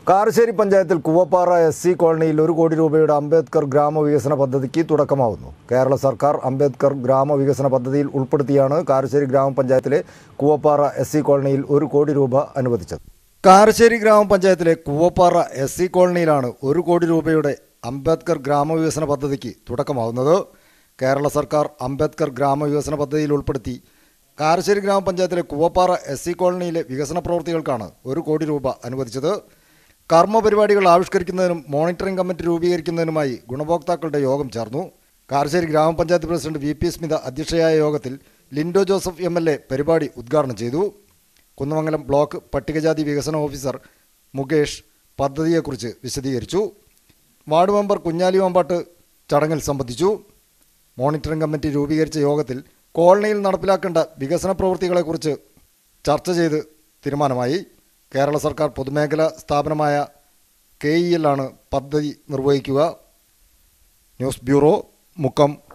കാരശ്ശേരി പഞ്ചായത്തിൽ കുവപ്പാറ S C കോളനിയിൽ ഒരു കോടി രൂപയുടെ അംബേദ്കർ ഗ്രാമവികസന പദ്ധതിക്ക് തുടക്കമാവുന്നു കേരള സർക്കാർ അംബേദ്കർ ഗ്രാമവികസന പദ്ധതിയിൽ ഉൾപ്പെടുത്തിയാണ് കാരശ്ശേരി ഗ്രാമപഞ്ചായത്തിലെ കുവപ്പാറ എസ് സി കോളനിയിൽ ഒരു കോടി രൂപ അനുവദിച്ചത് കാരശ്ശേരി ഗ്രാമപഞ്ചായത്തിലെ കുവപ്പാറ എസ് സി കോളനിയിലാണ് ഒരു കോടി രൂപയുടെ അംബേദ്കർ ഗ്രാമവികസന പദ്ധതിക്ക് തുടക്കമാവുന്നത് കേരള സർക്കാർ അംബേദ്കർ ഗ്രാമവികസന പദ്ധതിയിൽ ഉൾപ്പെടുത്തി കാരശ്ശേരി ഗ്രാമപഞ്ചായത്തിലെ കുവപ്പാറ എസ് സി കോളനിയിലെ വികസന പ്രവൃത്തികൾക്കാണ് ഒരു കോടി രൂപ അനുവദിച്ചത് കർമ്മ പരിപാടികൾ ആവിഷ്കരിക്കുന്നതിനും മോണിറ്ററിംഗ് കമ്മിറ്റി രൂപീകരിക്കുന്നതിനുമായി ഗുണഭോക്താക്കളുടെ യോഗം ചേർന്നു കാരശ്ശേരി ഗ്രാമപഞ്ചായത്ത് പ്രസിഡന്റ് വി പി സ്മിത അധ്യക്ഷയായ യോഗത്തിൽ Lindo Joseph M L A പരിപാടി ഉദ്ഘാടനം ചെയ്തു കുന്നമംഗലം ബ്ലോക്ക് പട്ടികജാതി വികസന ഓഫീസർ മുകേഷ് പദ്ധതിയെക്കുറിച്ച് വിശദീകരിച്ചു വാർഡ് മെമ്പർ കുഞ്ഞാലി വമ്പാട്ട് ചടങ്ങിൽ സംബന്ധിച്ചു മോണിറ്ററിംഗ് കമ്മിറ്റി രൂപീകരിച്ച യോഗത്തിൽ കോളനിയിൽ നടപ്പിലാക്കേണ്ട വികസന പ്രവൃത്തികളെക്കുറിച്ച് ചർച്ച ചെയ്ത് തീരുമാനമായി കേരള സർക്കാർ പൊതുമേഖലാ സ്ഥാപനമായ കെ ഇ എല്ലാണ് പദ്ധതി നിർവഹിക്കുക ന്യൂസ് ബ്യൂറോ മുക്കം